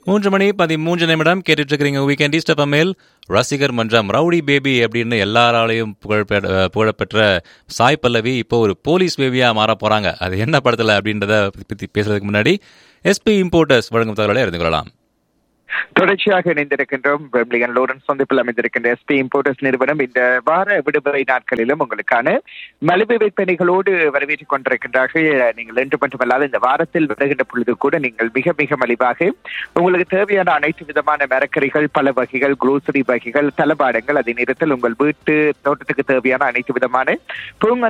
மூன்று மணி பதிமூன்று நிமிடம் கேட்டுட்டு இருக்கிறீங்க வீக்கெண்ட் ஈஸ்ட் மேல் ரசிகர் மன்றம் ரவுடி பேபி அப்படின்னு எல்லாராலையும் புகழ் புகழப்பெற்ற சாய் பல்லவி இப்போ ஒரு போலீஸ் பேபியா மாற போறாங்க அது என்ன படத்துல அப்படின்றத பத்தி பேசுறதுக்கு முன்னாடி எஸ்பி இம்போர்ட்டர்ஸ் வழங்கும் தகவலை அறிந்து கொள்ளலாம் தொடர்ச்சியாக இணைந்திருக்கின்றோம் பெர்லிகன் லோரன்ஸ் சந்திப்பில் அமைந்திருக்கின்ற எஸ்பி இம்போர்ட்டர்ஸ் நிறுவனம் இந்த வார விடுமுறை நாட்களிலும் உங்களுக்கான மலிவு விற்பனைகளோடு வரவேற்றுக் கொண்டிருக்கின்றார்கள் நீங்கள் என்று மட்டுமல்லாது இந்த வாரத்தில் வருகின்ற பொழுது கூட நீங்கள் மிக மிக மலிவாக உங்களுக்கு தேவையான அனைத்து விதமான மரக்கறிகள் பல வகைகள் குரோசரி வகைகள் தளபாடங்கள் அதே நேரத்தில் உங்கள் வீட்டு தோட்டத்துக்கு தேவையான அனைத்து விதமான பூங்கா